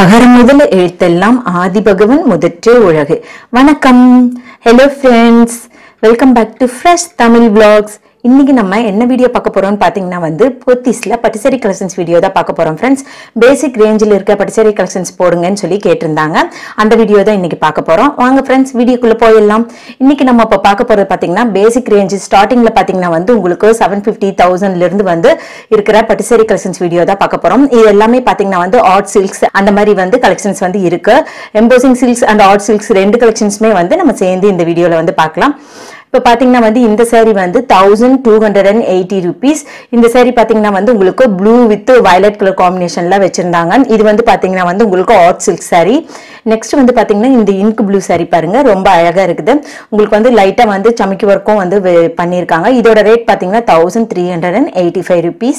அகர முதல எழுத்தெல்லாம் ஆதிபகவன் முதற்றே உலகு வணக்கம் hello friends welcome back to fresh Tamil vlogs இன்னைக்கு நம்ம என்ன வீடியோ பார்க்க போறோம்னு பார்த்தீங்கன்னா வந்து போத்தீஸ்ல பட்டுசரி கலெக்ஷன்ஸ் வீடியோ தான் பார்க்க போறோம் ஃப்ரெண்ட்ஸ் பேசிக் ரேஞ்சில் இருக்க பட்டுசரி கலெக்ஷன்ஸ் போடுங்கன்னு சொல்லி கேட்டிருந்தாங்க அந்த வீடியோ தான் இன்னைக்கு பார்க்க போறோம் வாங்க ஃப்ரெண்ட்ஸ் வீடியோக்குள்ள போயிடலாம் இன்னைக்கு நம்ம இப்போ பார்க்க போறது பார்த்தீங்கன்னா பேசிக் ரேஞ்ச் ஸ்டார்டிங்ல பார்த்தீங்கன்னா வந்து உங்களுக்கு செவன் ஃபிஃப்டி தௌசண்ட்ல இருந்து வந்து இருக்கிற பட்டுசரி கலெக்ஷன்ஸ் வீடியோ தான் பார்க்க போறோம் இது எல்லாமே பார்த்தீங்கன்னா வந்து ஆர்ட் சில்க்ஸ் அந்த மாதிரி வந்து கலெக்ஷன்ஸ் வந்து இருக்கு embossing silks and art silks ரெண்டு கலெக்ஷன்ஸுமே வந்து நம்ம சேர்ந்து இந்த வீடியோல வந்து பார்க்கலாம் இப்போ பார்த்தீங்கன்னா வந்து இந்த saree வந்து thousand two hundred and eighty rupees இந்த saree பார்த்தீங்கன்னா வந்து உங்களுக்கு ப்ளூ வித் வயலட் கலர் காம்பினேஷன்ல வச்சிருந்தாங்க இது வந்து பார்த்தீங்கன்னா வந்து உங்களுக்கு ஆர்ட் சில்க் saree நெக்ஸ்ட் வந்து பார்த்தீங்கன்னா இந்த இங்க் ப்ளூ saree பாருங்க ரொம்ப அழகா இருக்குது உங்களுக்கு வந்து லைட்டா வந்து சமைக்கி ஒர்க்கும் வந்து வெ- பண்ணியிருக்காங்க இதோட ரேட் பார்த்தீங்கன்னா thousand three hundred and eighty five rupees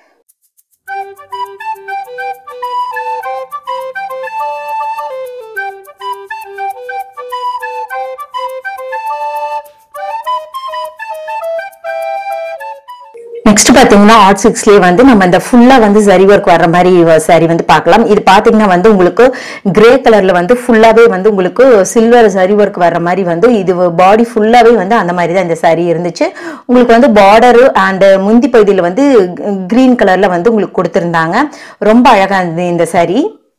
next பாத்தீங்கன்னா ஆர்ட் சிக்ஸ்லயே வந்து நம்ம இந்த ஃபுல்லா வந்து சரி ஒர்க் வர்ற மாதிரி சாரி வந்து பார்க்கலாம் இது பாத்தீங்கன்னா வந்து உங்களுக்கு கிரே கலர்ல வந்து ஃபுல்லாவே வந்து உங்களுக்கு சில்வர் சரி ஒர்க் வர்ற மாதிரி வந்து இது பாடி ஃபுல்லாவே வந்து அந்த மாதிரி தான் இந்த சாரி இருந்துச்சு உங்களுக்கு வந்து பார்டர் அண்ட் முந்தி பகுதியில் வந்து கிரீன் கலர்ல வந்து உங்களுக்கு கொடுத்திருந்தாங்க ரொம்ப அழகா இருந்தது இந்த சாரி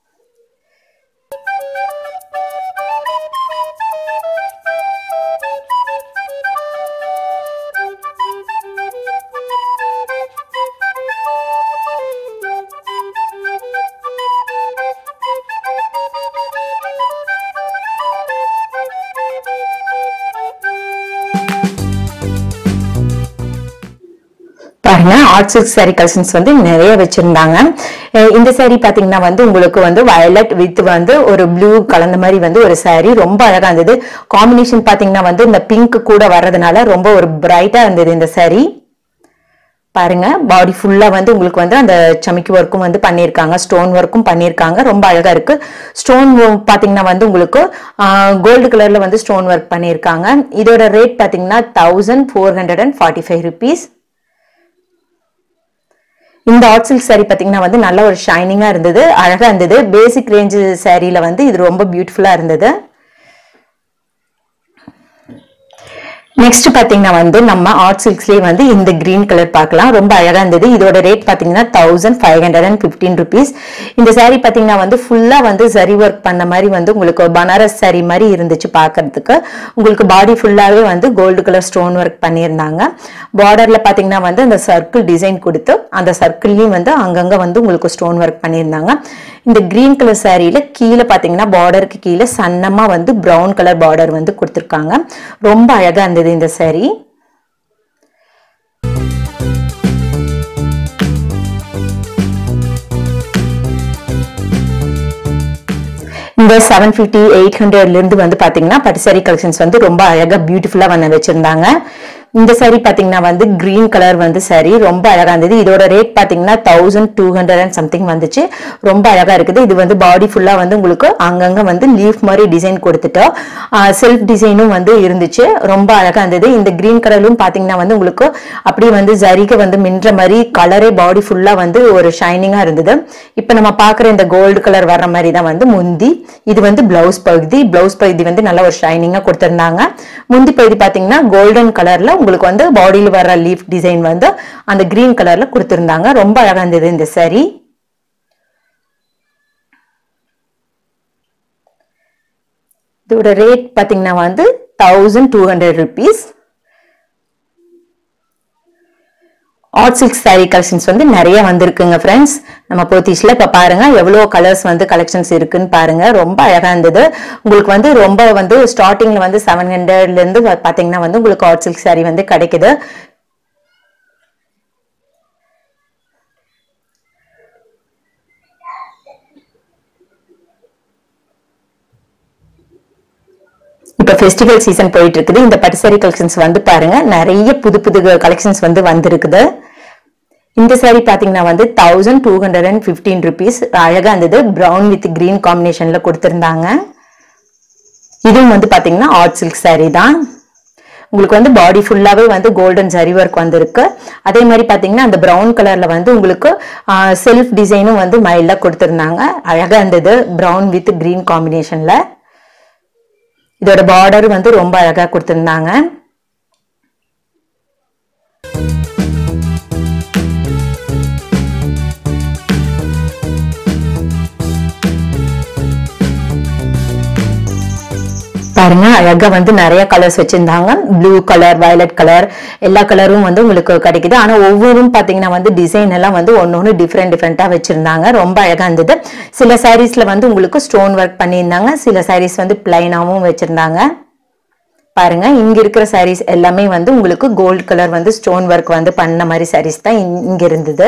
பாருங்க ஆர்ட் சில்க் சாரி கலெக்ஷன்ஸ் வந்து நிறைய வச்சிருந்தாங்க அஹ் இந்த saree பாத்தீங்கன்னா வந்து உங்களுக்கு வந்து வயலட் வித் வந்து ஒரு ப்ளூ கலந்த மாதிரி வந்து ஒரு saree ரொம்ப அழகா இருந்தது காம்பினேஷன் பாத்தீங்கன்னா வந்து இந்த பிங்க் கூட வர்றதுனால ரொம்ப ஒரு பிரைட்டா இருந்தது இந்த saree பாருங்க பாடி ஃபுல்லா வந்து உங்களுக்கு வந்து அந்த சமிக்கி ஒர்க்கும் வந்து பண்ணியிருக்காங்க ஸ்டோன் ஒர்க்கும் பண்ணியிருக்காங்க ரொம்ப அழகா இருக்கு ஸ்டோன் பாத்தீங்கன்னா வந்து உங்களுக்கு கோல்டு கலர்ல வந்து ஸ்டோன் ஒர்க் பண்ணியிருக்காங்க இதோட ரேட் பாத்தீங்கன்னா thousand four hundred and forty five rupees இந்த ஆர்ட் சில்க் saree பாத்தீங்கன்னா வந்து நல்ல ஒரு ஷைனிங்கா இருந்தது அழகா இருந்தது பேசிக் ரேஞ்ச் சாரீல வந்து இது ரொம்ப பியூட்டிஃபுல்லா இருந்தது நெக்ஸ்ட் பாத்தீங்கன்னா வந்து நம்ம ஆர்ட் சில்க்ஸ்லயே வந்து இந்த கிரீன் கலர் பார்க்கலாம் ரொம்ப அழகா இருந்தது இதோட ரேட் பாத்தீங்கன்னா thousand five hundred and fifteen rupees இந்த saree பாத்தீங்கன்னா வந்து ஃபுல்லா வந்து சரி ஒர்க் பண்ண மாதிரி வந்து உங்களுக்கு பனாரஸ் saree மாதிரி இருந்துச்சு பார்க்கிறதுக்கு உங்களுக்கு பாடி ஃபுல்லாவே வந்து கோல்டு கலர் ஸ்டோன் ஒர்க் பண்ணியிருந்தாங்க பார்டர்ல பாத்தீங்கன்னா வந்து அந்த சர்க்கிள் டிசைன் கொடுத்து அந்த சர்க்கிள்லயும் வந்து அங்கங்க வந்து உங்களுக்கு ஸ்டோன் ஒர்க் பண்ணியிருந்தாங்க இந்த கிரீன் கலர் சாரியில கீழே பாத்தீங்கன்னா பார்டருக்கு கீழே சன்னமா வந்து பிரவுன் கலர் பார்டர் வந்து கொடுத்துருக்காங்க ரொம்ப அழகா இருந்தது இந்த saree இந்த செவன் ஃபிஃப்டி எயிட் ஹண்ட்ரட்ல இருந்து வந்து பாத்தீங்கன்னா பட்டு saree கலெக்ஷன்ஸ் வந்து ரொம்ப அழகா பியூட்டிஃபுல்லா வந்து வச்சிருந்தாங்க இந்த saree பாத்தீங்கன்னா வந்து கிரீன் கலர் வந்து saree ரொம்ப அழகா இருந்தது இதோட ரேட் பாத்தீங்கன்னா thousand two hundred and something வந்துச்சு ரொம்ப அழகா இருக்குது இது வந்து பாடி ஃபுல்லா வந்து உங்களுக்கு அங்கங்க வந்து லீஃப் மாதிரி டிசைன் கொடுத்துட்டோம் செல்ஃப் டிசைனும் வந்து இருந்துச்சு ரொம்ப அழகா இருந்தது இந்த கிரீன் கலரும் பாத்தீங்கன்னா வந்து உங்களுக்கு அப்படியே வந்து ஜரிகை வந்து மின்ற மாதிரி கலரே பாடி ஃபுல்லா வந்து ஒரு ஷைனிங்கா இருந்தது இப்ப நம்ம பாக்குற இந்த கோல்டு கலர் வர்ற மாதிரி தான் வந்து முந்தி இது வந்து பிளவுஸ் பகுதி பிளவுஸ் பகுதி வந்து நல்ல ஒரு ஷைனிங்கா கொடுத்திருந்தாங்க முந்தி பகுதி பாத்தீங்கன்னா கோல்டன் கலர்ல உங்களுக்கு வந்து பாடியில் வர்ற லீஃப் டிசைன் வந்து அந்த கிரீன் கலர்ல கொடுத்திருந்தாங்க ரொம்ப அழகா இருந்தது இந்த saree இதோட ரேட் பாத்தீங்கன்னா வந்து thousand two hundred rupees art silk saree collections வந்து நிறைய வந்திருக்குங்க ஃப்ரெண்ட்ஸ் நம்ம போத்தீஸ்ல இப்ப பாருங்க எவ்வளவு கலர்ஸ் வந்து கலெக்ஷன்ஸ் இருக்குன்னு பாருங்க ரொம்ப அழகா இருந்தது உங்களுக்கு வந்து ரொம்ப வந்து ஸ்டார்டிங்ல வந்து செவன் ஹண்ட்ரட்ல இருந்து பாத்தீங்கன்னா வந்து உங்களுக்கு ஆர்ட் சில்க் saree வந்து கிடைக்குது இப்ப ஃபெஸ்டிவல் சீசன் போயிட்டு இருக்குது இந்த பட்டு saree கலெக்ஷன்ஸ் வந்து பாருங்க நிறைய புது புது கலெக்ஷன்ஸ் வந்து வந்திருக்குது இந்த saree பாத்தீங்கன்னா வந்து thousand two hundred and fifteen rupees அழகா இருந்தது பிரவுன் வித் கிரீன் காம்பினேஷன்ல கொடுத்திருந்தாங்க இதுவும் வந்து பாத்தீங்கன்னா ஆர்ட் சில்க் saree தான் உங்களுக்கு வந்து பாடி ஃபுல்லாவே வந்து கோல்டன் ஜரி ஒர்க் வந்திருக்கு அதே மாதிரி பாத்தீங்கன்னா அந்த பிரவுன் கலர்ல வந்து உங்களுக்கு செல்ஃப் டிசைனும் வந்து மைல்டா கொடுத்திருந்தாங்க அழகா இருந்தது பிரவுன் வித் கிரீன் காம்பினேஷன்ல இதோட பார்டர் வந்து ரொம்ப அழகா கொடுத்திருந்தாங்க பாருங்க அழகா வந்து நிறைய கலர்ஸ் வச்சிருந்தாங்க ப்ளூ கலர் வயலட் கலர் எல்லா கலரும் வந்து உங்களுக்கு கிடைக்குது ஆனா ஒவ்வொரும் பாத்தீங்கன்னா வந்து டிசைன் எல்லாம் வந்து ஒன்னொன்னு டிஃப்ரெண்ட் டிஃப்ரெண்டா வச்சிருந்தாங்க ரொம்ப அழகா இருந்தது சில சாரீஸ்ல வந்து உங்களுக்கு ஸ்டோன் ஒர்க் பண்ணியிருந்தாங்க சில சாரீஸ் வந்து பிளைனாவும் வச்சிருந்தாங்க பாருங்க இங்க இருக்கிற சாரீஸ் எல்லாமே வந்து உங்களுக்கு கோல்ட் கலர் வந்து ஸ்டோன் ஒர்க் வந்து பண்ண மாதிரி சாரீஸ் தான் இங்க- இங்க இருந்தது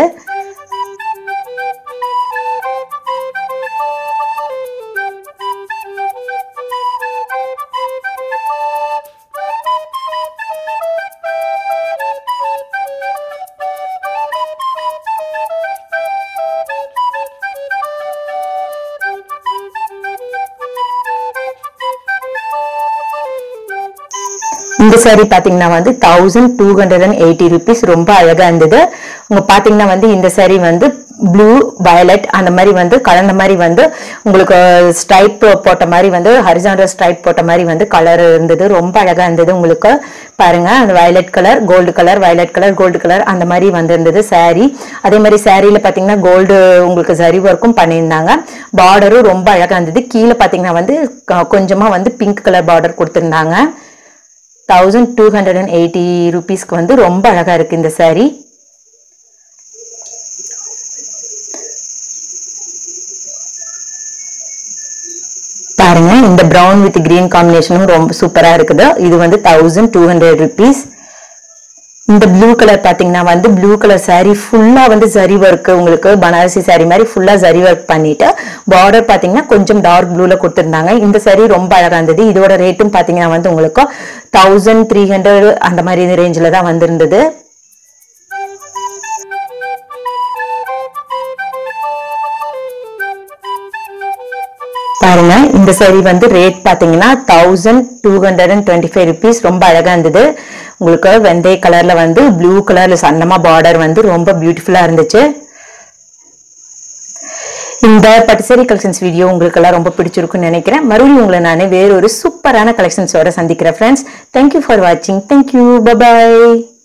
இந்த saree பாத்தீங்கன்னா வந்து thousand two hundred and eighty rupees ரொம்ப அழகா இருந்தது உங்க பாத்தீங்கன்னா வந்து இந்த saree வந்து ப்ளூ வயலட் அந்த மாதிரி வந்து கலந்த மாதிரி வந்து உங்களுக்கு ஸ்ட்ரைப் போட்ட மாதிரி வந்து ஹரிசாண்டல் ஸ்ட்ரைப் போட்ட மாதிரி வந்து கலர் இருந்தது ரொம்ப அழகா இருந்தது உங்களுக்கு பாருங்க அந்த violet colour gold colour violet colour gold colour அந்த மாதிரி வந்திருந்தது saree அதே மாதிரி சாரியில பாத்தீங்கன்னா கோல்டு உங்களுக்கு சரி ஒர்க்கும் பண்ணியிருந்தாங்க பார்டரும் ரொம்ப அழகா இருந்தது கீழே பாத்தீங்கன்னா வந்து க- கொஞ்சமா வந்து பிங்க் கலர் பார்டர் கொடுத்திருந்தாங்க thousand two hundred and eighty ருபீஸ்க்கு வந்து ரொம்ப அழகா இருக்கு இந்த saree பாருங்க இந்த பிரவுன் வித் கிரீன் காம்பினேஷனும் ரொம்ப சூப்பரா இருக்குது இது வந்து தௌசண்ட் டூ ஹண்ட்ரட் ருபீஸ் இந்த ப்ளூ கலர் பாத்தீங்கன்னா வந்து ப்ளூ கலர் saree ஃபுல்லா வந்து ஜரி ஒர்க் உங்களுக்கு பனாரசி saree மாதிரி ஃபுல்லா ஜரி ஒர்க் பண்ணிட்டு பார்டர் பாத்தீங்கன்னா கொஞ்சம் டார்க் ப்ளூல கொடுத்திருந்தாங்க இந்த saree ரொம்ப அழகா இருந்தது இதோட ரேட்டும் பாத்தீங்கன்னா வந்து உங்களுக்கு தௌசண்ட் த்ரீ ஹண்ட்ரட் அந்த மாதிரி ரேஞ்சில தான் வந்திருந்தது பாருங்க இந்த saree வந்து ரேட் பாத்தீங்கன்னா thousand two hundred and twenty five rupees ரொம்ப அழகா இருந்தது உங்களுக்கு வெந்தய கலர்ல வந்து ப்ளூ கலர்ல சன்னமா பார்டர் வந்து ரொம்ப பியூட்டிஃபுல்லா இருந்துச்சு இந்த பட்டுசேரி கலெக்ஷன்ஸ் வீடியோ உங்களுக்கு எல்லாம் ரொம்ப பிடிச்சிருக்கும்னு நினைக்கிறேன் மறுபடியும் உங்களை நான் வேற ஒரு சூப்பரான கலெக்ஷன்ஸோட சந்திக்கிறேன் ஃப்ரெண்ட்ஸ் தேங்க்யூ ஃபார் வாட்சிங் தேங்க்யூ பபாய்